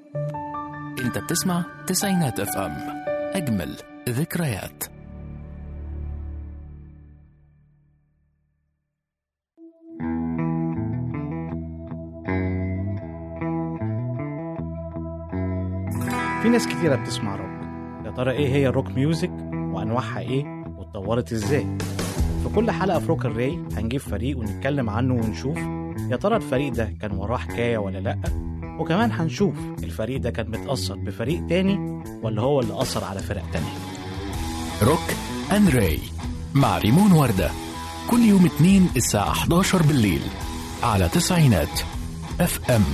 انت بتسمع تسعينات اف ام اجمل ذكريات في ناس كتيرة بتسمع روك يا ترى ايه هي الروك ميوزك وانواعها ايه واتطورت ازاي في كل حلقة في روك الراي هنجيب فريق ونتكلم عنه ونشوف يا ترى الفريق ده كان وراه حكاية ولا لأ وكمان هنشوف الفريق ده كان متأثر بفريق تاني ولا هو اللي أثر على فرق تانية روك اند راي مع ريمون وردة كل يوم اثنين الساعة 11 بالليل على تسعينات اف ام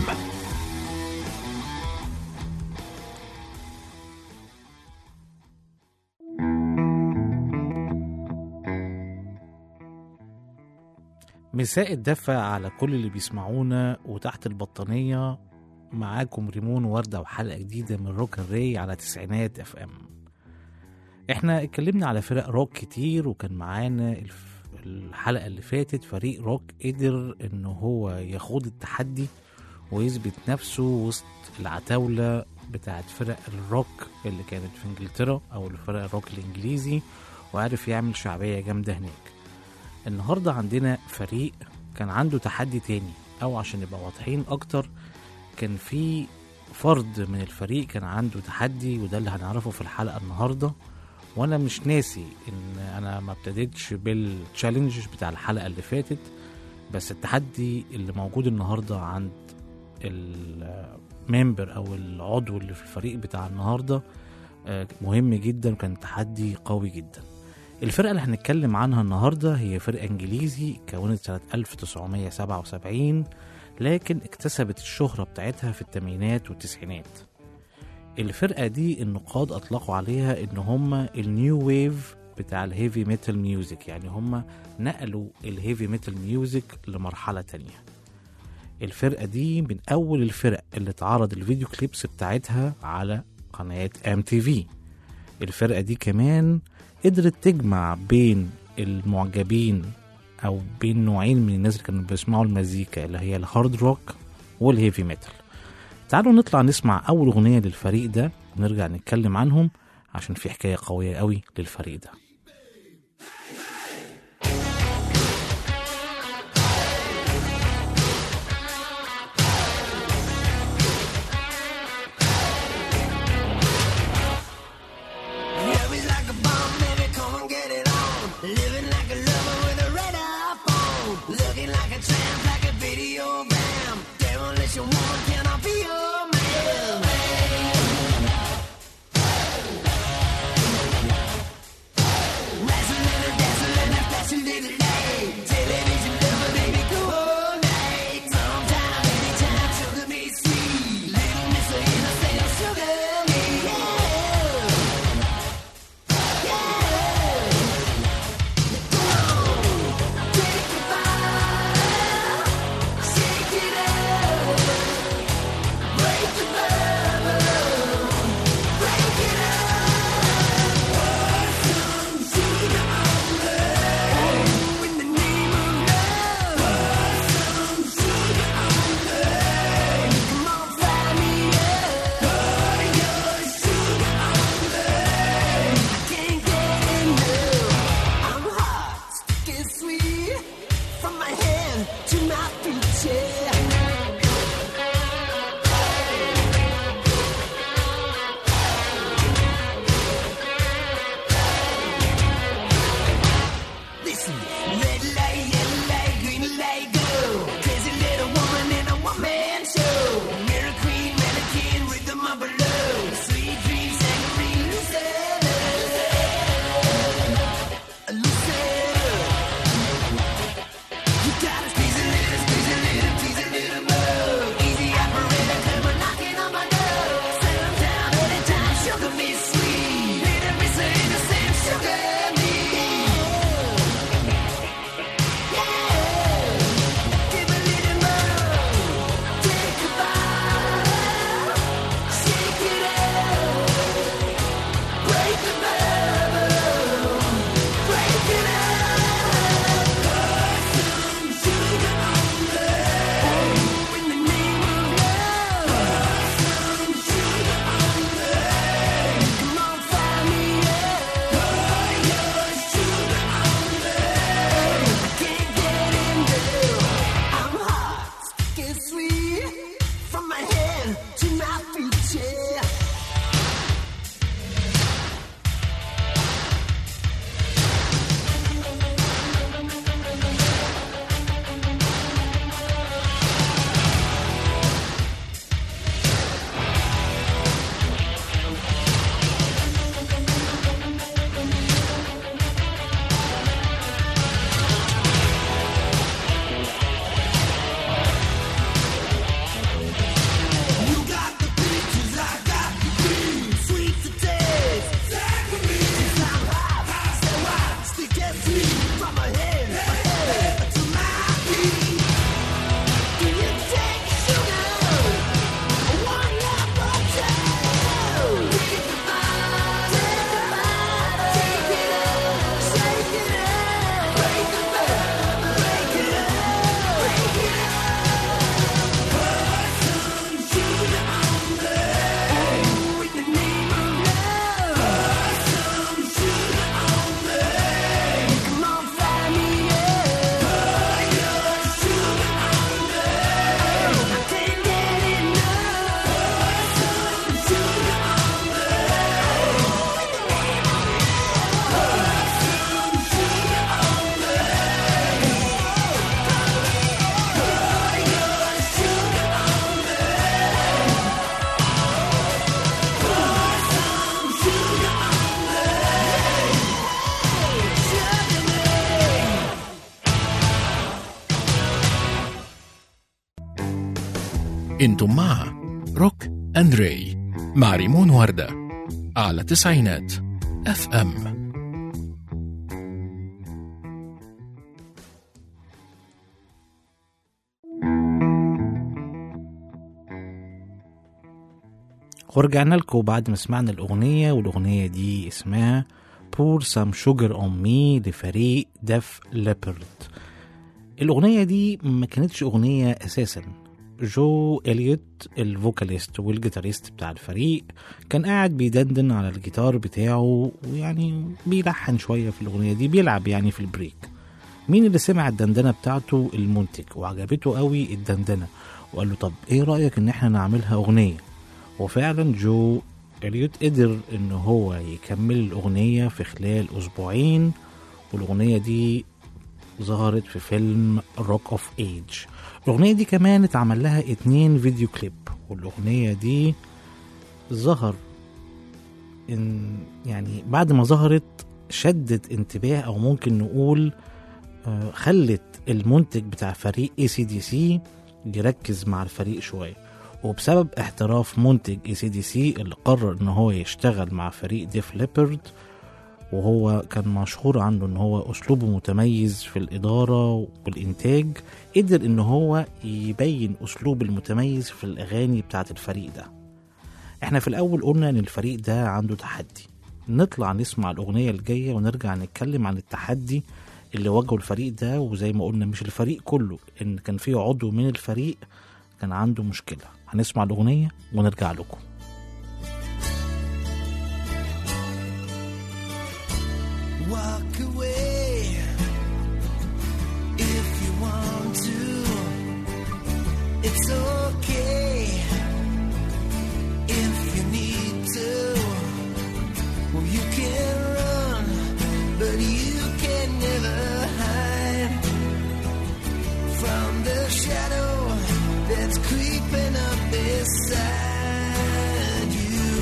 مساء الدفة على كل اللي بيسمعونا وتحت البطانية معاكم ريمون وردة وحلقة جديدة من روك الري على تسعينات اف ام احنا اتكلمنا على فرق روك كتير وكان معانا الف- الحلقة اللي فاتت فريق روك قدر ان هو يخوض التحدي ويثبت نفسه وسط العتاولة بتاعت فرق الروك اللي كانت في انجلترا او الفرق الروك الانجليزي وعرف يعمل شعبية جامدة هناك النهارده عندنا فريق كان عنده تحدي تاني او عشان نبقى واضحين اكتر كان في فرد من الفريق كان عنده تحدي وده اللي هنعرفه في الحلقه النهارده وانا مش ناسي ان انا ما ابتديتش بالتشالنج بتاع الحلقه اللي فاتت بس التحدي اللي موجود النهارده عند الممبر او العضو اللي في الفريق بتاع النهارده آه، مهم جدا وكان تحدي قوي جدا الفرقة اللي هنتكلم عنها النهاردة هي فرقة انجليزي كونت سنة 1977 لكن اكتسبت الشهرة بتاعتها في الثمانينات والتسعينات الفرقة دي النقاد أطلقوا عليها إن هم النيو ويف بتاع الهيفي ميتال ميوزك يعني هم نقلوا الهيفي ميتال ميوزك لمرحلة تانية الفرقة دي من أول الفرق اللي اتعرض الفيديو كليبس بتاعتها على قناة ام تي في الفرقة دي كمان قدرت تجمع بين المعجبين او بين نوعين من الناس اللي كانوا بيسمعوا المزيكا اللي هي الهارد روك والهيفي ميتال تعالوا نطلع نسمع اول اغنيه للفريق ده ونرجع نتكلم عنهم عشان في حكايه قويه قوي للفريق ده Love is like a bomb, baby, come and get it on. Living like a lover with a red iPhone. Looking like a tramp, like a video bam. Demolition woman, can I be your man? land to my feet, yeah. You got the peaches, I got the cream. Sweet to taste. Since I'm high, so I stick that sweet from my head, my head to my feet. Do you take sugar? One love or two? Take the bite, take the bite, take it up, shake it up, break the bite, break it up, break it up. With the name of love, some sugar on me. Come on, fly me up. Your sugar on me. I can't get enough. Some sugar on me. With the name of love, some sugar on me. Your sugar on some sugar on me. Sugar me. انتم مع روك اند راي مع ريمون وردة على تسعينات اف ام ورجعنا لكم بعد ما سمعنا الأغنية والأغنية دي اسمها Pour Some Sugar on Me لفريق دف ليبرد الأغنية دي ما كانتش أغنية أساسا جو إليوت الفوكاليست والجيتاريست بتاع الفريق كان قاعد بيدندن على الجيتار بتاعه ويعني بيلحن شوية في الأغنية دي بيلعب يعني في البريك مين اللي سمع الدندنة بتاعته المنتج وعجبته قوي الدندنة وقال له طب ايه رأيك ان احنا نعملها أغنية وفعلا جو إليوت قدر ان هو يكمل الأغنية في خلال أسبوعين والأغنية دي ظهرت في فيلم روك اوف ايج الأغنية دي كمان اتعمل لها اتنين فيديو كليب والأغنية دي ظهر إن يعني بعد ما ظهرت شدت انتباه أو ممكن نقول آه، خلت المنتج بتاع فريق اي سي دي سي يركز مع الفريق شوية وبسبب احتراف منتج اي سي دي سي اللي قرر ان هو يشتغل مع فريق ديف ليبرد وهو كان مشهور عنه ان هو اسلوبه متميز في الاداره والانتاج قدر ان هو يبين اسلوب المتميز في الاغاني بتاعه الفريق ده احنا في الاول قلنا ان الفريق ده عنده تحدي نطلع نسمع الاغنيه الجايه ونرجع نتكلم عن التحدي اللي واجهه الفريق ده وزي ما قلنا مش الفريق كله ان كان في عضو من الفريق كان عنده مشكله هنسمع الاغنيه ونرجع لكم Walk away if you want to. It's okay if you need to. Well, you can run, but you can never hide from the shadow that's creeping up beside you.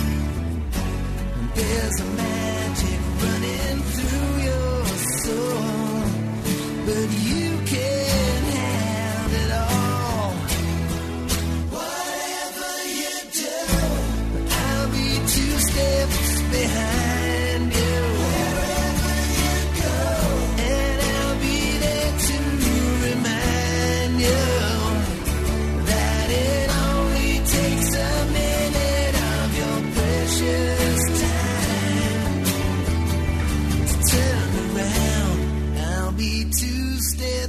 There's a magic running through your soul, but you can have it all. Whatever you do, I'll be two steps behind you. Wherever you go, and I'll be there to remind you that it only takes a minute of your precious time to turn around. I'll be two steps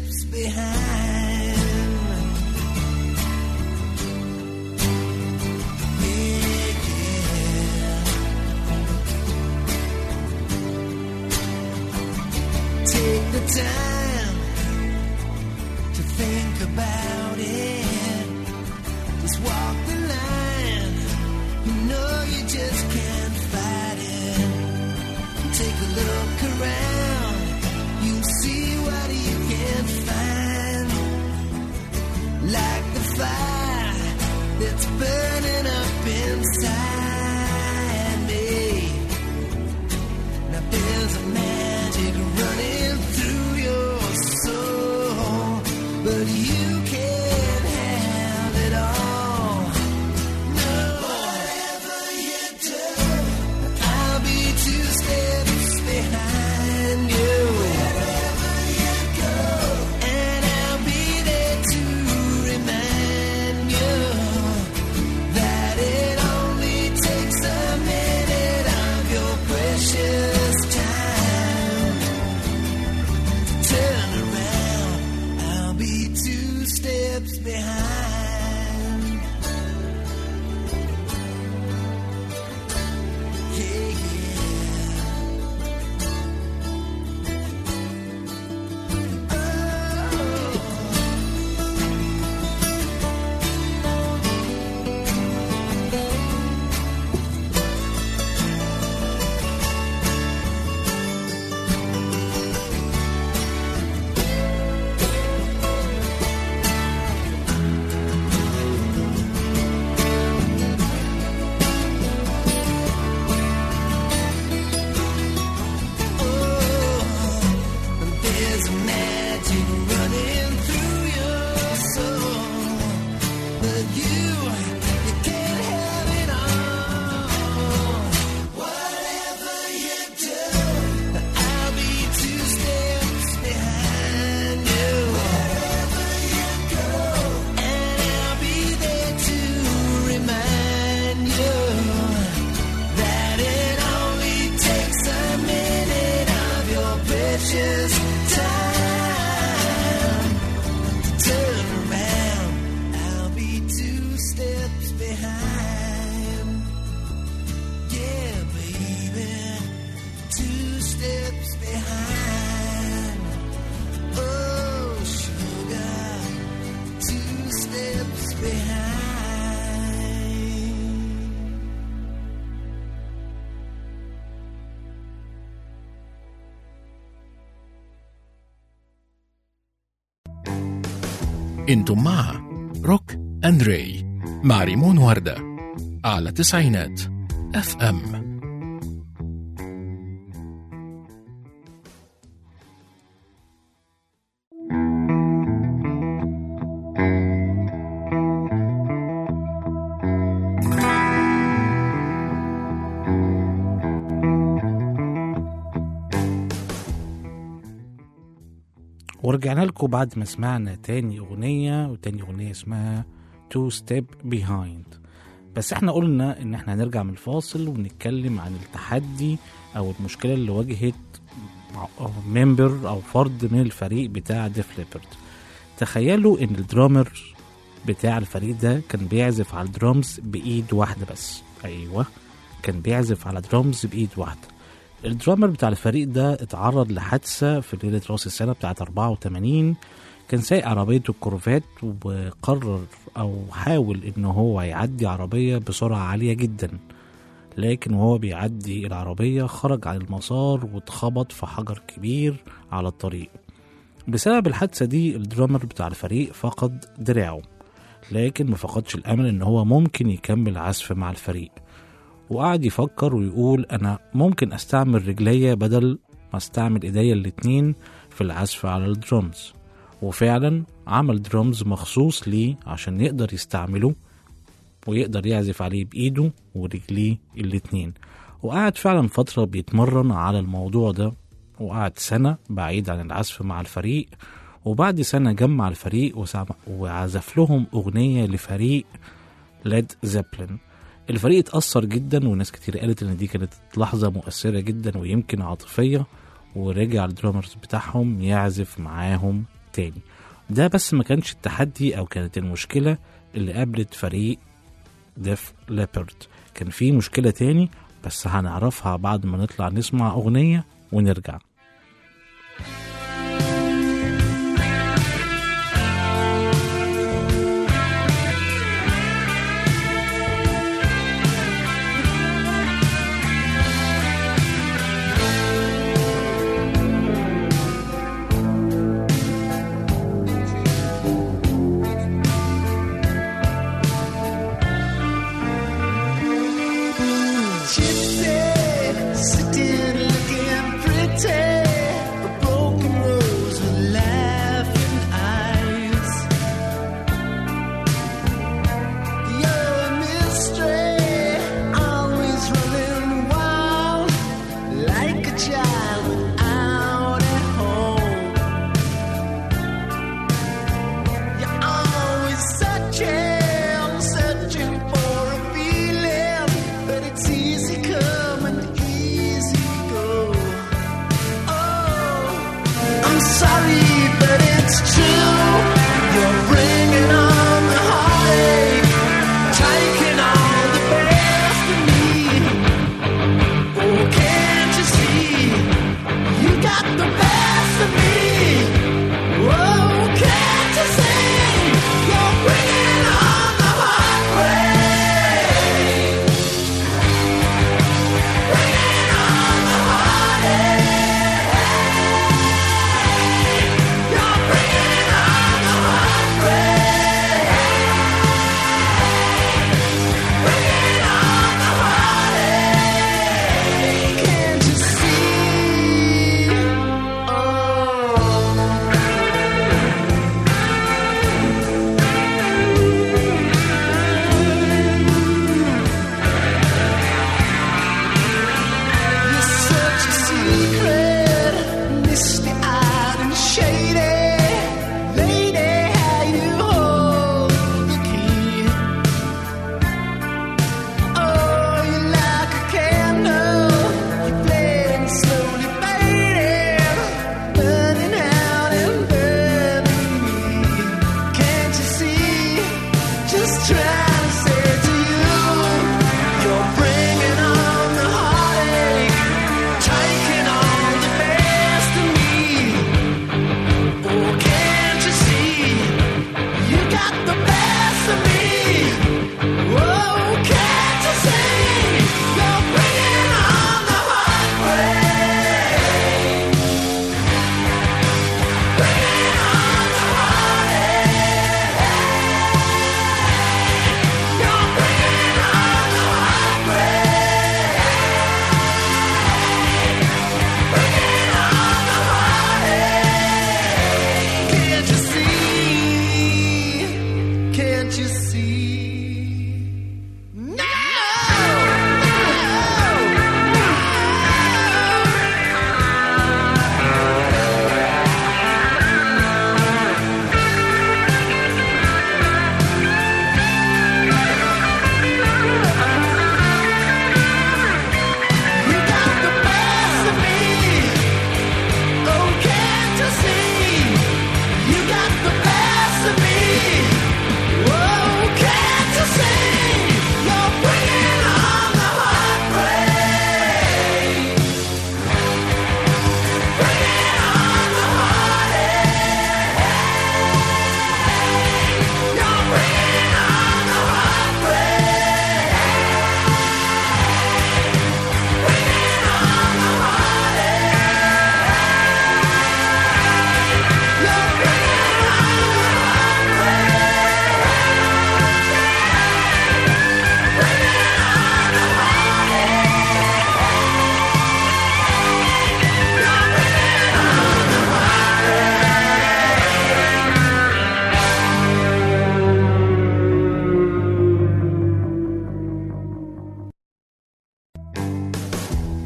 walk the line. You know you just can't fight it. Take a look around. You see what you can find. Like the fire that's burning up inside me. Now there's a magic running through your soul, but you can't have it all. No, whatever you do, I'll be two steps behind you. Wherever you go, and I'll be there to remind you that it only takes a minute of your precious time to turn around. I'll be two steps behind. Yeah, yeah. Oh. There's magic running through your soul, but you, you can't have it all. Whatever you do, I'll be two steps behind you. Wherever you go, and I'll be there to remind you that it only takes a minute of your precious time to turn around. I'll be two steps behind. Yeah, baby, two steps behind. Oh, sugar, two steps behind. انتم مع روك اند راي مع ريمون وردة على تسعينات اف ام ورجعنا لكم بعد ما سمعنا تاني أغنية وتاني أغنية اسمها Two Step Behind بس احنا قلنا ان احنا هنرجع من الفاصل ونتكلم عن التحدي او المشكلة اللي واجهت ممبر او فرد من الفريق بتاع ديف ليبرد تخيلوا ان الدرامر بتاع الفريق ده كان بيعزف على الدرامز بايد واحدة بس ايوه كان بيعزف على درامز بايد واحدة الدرامر بتاع الفريق ده اتعرض لحادثة في ليلة راس السنة بتاعت 84 كان سايق عربية الكورفات وقرر أو حاول إن هو يعدي عربية بسرعة عالية جدا لكن وهو بيعدي العربية خرج عن المسار واتخبط في حجر كبير على الطريق بسبب الحادثة دي الدرامر بتاع الفريق فقد دراعه لكن ما فقدش الأمل إن هو ممكن يكمل عزف مع الفريق وقعد يفكر ويقول أنا ممكن أستعمل رجليا بدل ما أستعمل إيديا الاتنين في العزف على الدرمز وفعلا عمل درمز مخصوص ليه عشان يقدر يستعمله ويقدر يعزف عليه بإيده ورجليه الاتنين وقعد فعلا فترة بيتمرن على الموضوع ده وقعد سنة بعيد عن العزف مع الفريق وبعد سنة جمع الفريق وسع- وعزف لهم أغنية لفريق ليد زيبلين الفريق اتأثر جدا وناس كتير قالت إن دي كانت لحظة مؤثرة جدا ويمكن عاطفية ورجع الدرامرز بتاعهم يعزف معاهم تاني ده بس ما كانش التحدي أو كانت المشكلة اللي قابلت فريق ديف ليبرد كان في مشكلة تاني بس هنعرفها بعد ما نطلع نسمع أغنية ونرجع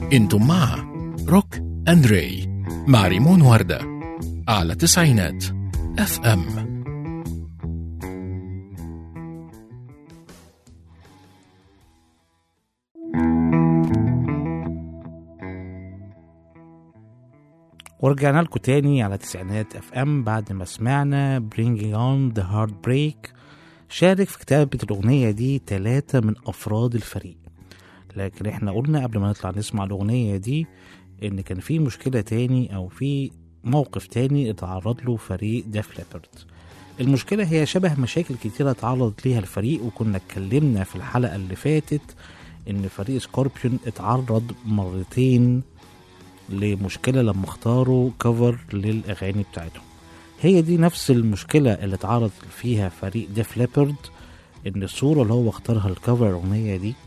انتم مع روك اند راي مع ريمون وردة على تسعينات اف ام ورجعنا لكم تاني على تسعينات اف ام بعد ما سمعنا Bringing on the Heartbreak شارك في كتابة الأغنية دي ثلاثة من أفراد الفريق لكن احنا قلنا قبل ما نطلع نسمع الأغنية دي إن كان في مشكلة تاني أو في موقف تاني اتعرض له فريق ديف ليبرد المشكلة هي شبه مشاكل كتيرة اتعرض ليها الفريق وكنا اتكلمنا في الحلقة اللي فاتت إن فريق سكوربيون اتعرض مرتين لمشكلة لما اختاروا كفر للأغاني بتاعتهم هي دي نفس المشكلة اللي اتعرض فيها فريق ديف ليبرد إن الصورة اللي هو اختارها الكفر الأغنية دي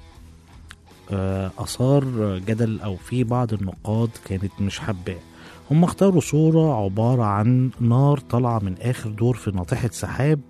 آه، أثار جدل أو في بعض النقاد كانت مش حباه هم اختاروا صورة عبارة عن نار طالعة من آخر دور في ناطحة سحاب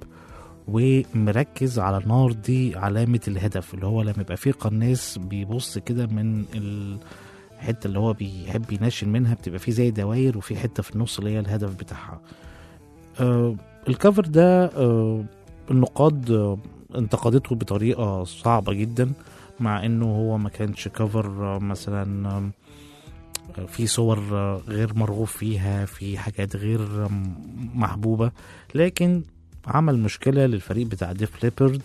ومركز على النار دي علامة الهدف اللي هو لما يبقى فيه قناص بيبص كده من الحتة اللي هو بيحب ينشن منها بتبقى فيه زي دواير وفي حتة في النص اللي هي الهدف بتاعها آه الكفر ده آه النقاد آه انتقدته بطريقة صعبة جدا مع انه هو ما كانش كفر آه مثلا آه في صور آه، غير مرغوب فيها في حاجات غير آه، محبوبة لكن عمل مشكلة للفريق بتاع ديف ليبرد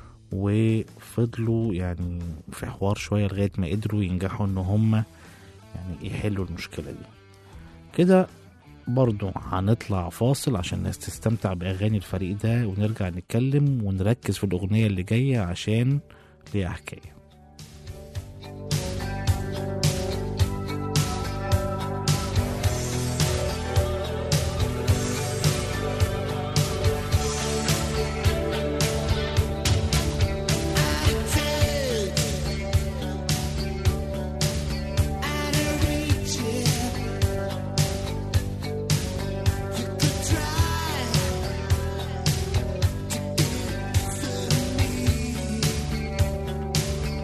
وفضلوا يعني في حوار شوية لغاية ما قدروا ينجحوا ان هم يعني يحلوا المشكلة دي كده برضو هنطلع فاصل عشان الناس تستمتع بأغاني الفريق ده ونرجع نتكلم ونركز في الأغنية اللي جاية عشان ليها حكاية Try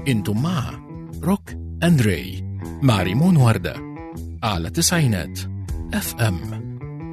انتم مع روك اند راي مع ريمون وردة على تسعينات اف ام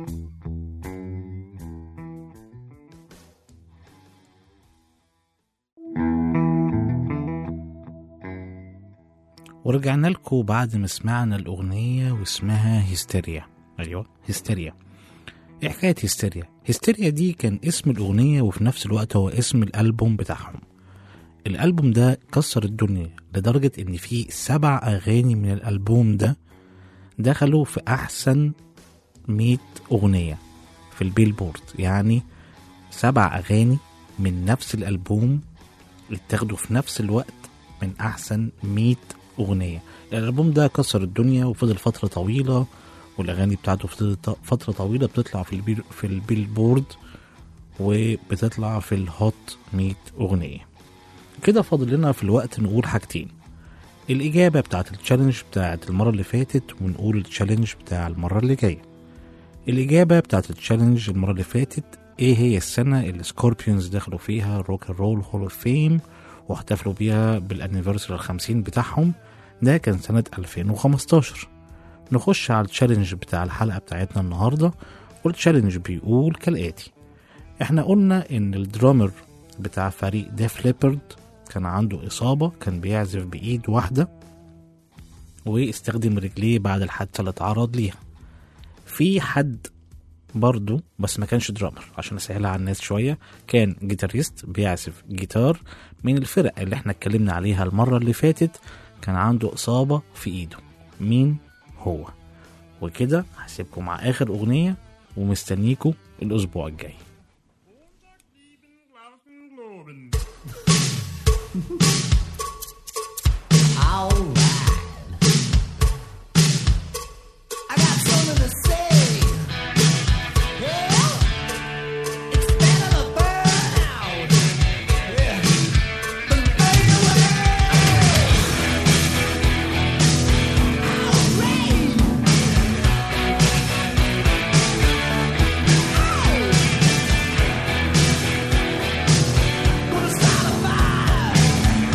ورجعنا لكم بعد ما سمعنا الأغنية واسمها هيستيريا أيوة هيستيريا إيه حكاية هيستيريا؟ هيستيريا دي كان اسم الأغنية وفي نفس الوقت هو اسم الألبوم بتاعهم الألبوم ده كسر الدنيا لدرجة إن في سبع أغاني من الألبوم ده دخلوا في أحسن 100 أغنية في البيلبورد يعني سبع أغاني من نفس الألبوم اتاخدوا في نفس الوقت من أحسن 100 أغنية الألبوم ده كسر الدنيا وفضل فترة طويلة والأغاني بتاعته فضلت فترة طويلة بتطلع في البيل في البيلبورد وبتطلع في الهوت 100 أغنية كده فاضل لنا في الوقت نقول حاجتين الإجابة بتاعت التشالنج بتاعت المرة اللي فاتت ونقول التشالنج بتاع المرة اللي جاية الإجابة بتاعت التشالنج المرة اللي فاتت إيه هي السنة اللي سكوربيونز دخلوا فيها روك and رول هول اوف فيم واحتفلوا بيها بالانيفرساري الخمسين بتاعهم ده كان سنة 2015 نخش على التشالنج بتاع الحلقة بتاعتنا النهاردة والتشالنج بيقول كالآتي احنا قلنا ان الدرامر بتاع فريق ديف ليبرد كان عنده إصابة كان بيعزف بإيد واحدة واستخدم رجليه بعد الحادثة اللي اتعرض ليها في حد برضو بس ما كانش درامر عشان اسهلها على الناس شويه كان جيتاريست بيعزف جيتار من الفرق اللي احنا اتكلمنا عليها المره اللي فاتت كان عنده اصابه في ايده مين هو وكده هسيبكم مع اخر اغنيه ومستنيكم الاسبوع الجاي Alright. I got something to say. Yeah. It's better to burn out. Yeah. Than fade away. Outrage. Gonna start a fire.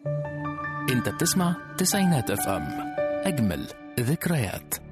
انت بتسمع تسعينات اف ام اجمل ذكريات